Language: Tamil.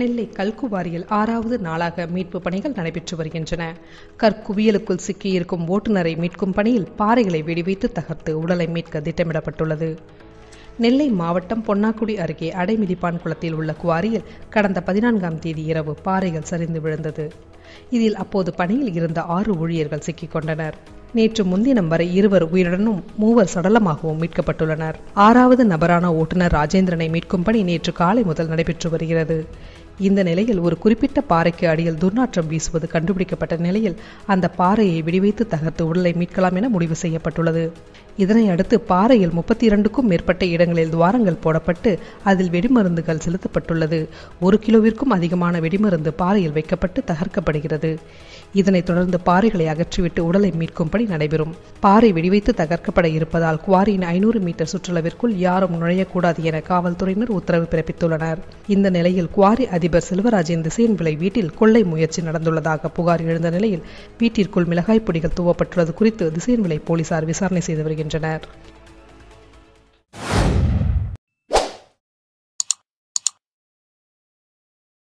நெல்லை கல்குவாரியில் ஆறாவது நாளாக மீட்பு பணிகள் நடைபெற்று வருகின்றன கற்குவியலுக்குள் சிக்கியிருக்கும் ஓட்டுநரை மீட்கும் பணியில் பாறைகளை வெடிவைத்து தகர்த்து உடலை மீட்க திட்டமிடப்பட்டுள்ளது நெல்லை மாவட்டம் பொன்னாக்குடி அருகே அடைமிதிப்பான் குளத்தில் உள்ள குவாரியில் கடந்த பதினான்காம் தேதி இரவு பாறைகள் சரிந்து விழுந்தது இதில் அப்போது பணியில் இருந்த ஆறு ஊழியர்கள் சிக்கிக் கொண்டனர் நேற்று முன்தினம் வரை இருவர் உயிருடனும் மூவர் சடலமாகவும் மீட்கப்பட்டுள்ளனர் ஆறாவது நபரான ஓட்டுநர் ராஜேந்திரனை மீட்கும் பணி நேற்று காலை முதல் நடைபெற்று வருகிறது இந்த நிலையில் ஒரு குறிப்பிட்ட பாறைக்கு அடியில் துர்நாற்றம் வீசுவது கண்டுபிடிக்கப்பட்ட நிலையில் அந்த பாறையை வெடிவைத்து தகர்த்து உடலை மீட்கலாம் என முடிவு செய்யப்பட்டுள்ளது இதனை அடுத்து பாறையில் முப்பத்தி இரண்டுக்கும் மேற்பட்ட இடங்களில் துவாரங்கள் போடப்பட்டு அதில் வெடிமருந்துகள் செலுத்தப்பட்டுள்ளது ஒரு கிலோவிற்கும் அதிகமான வெடிமருந்து பாறையில் வைக்கப்பட்டு தகர்க்கப்படுகிறது இதனைத் தொடர்ந்து பாறைகளை அகற்றிவிட்டு உடலை மீட்கும் பணி நடைபெறும் பாறை வெடிவைத்து தகர்க்கப்பட இருப்பதால் குவாரியின் ஐநூறு மீட்டர் சுற்றளவிற்குள் யாரும் நுழையக்கூடாது என காவல்துறையினர் உத்தரவு பிறப்பித்துள்ளனர் இந்த நிலையில் குவாரி அதிபர் செல்வராஜின் திசையின் விலை வீட்டில் கொள்ளை முயற்சி நடந்துள்ளதாக புகார் எழுந்த நிலையில் வீட்டிற்குள் மிளகாய் பொடிகள் தூவப்பட்டுள்ளது குறித்து திசையின் விலை போலீசார் விசாரணை செய்து வருகின்றனர்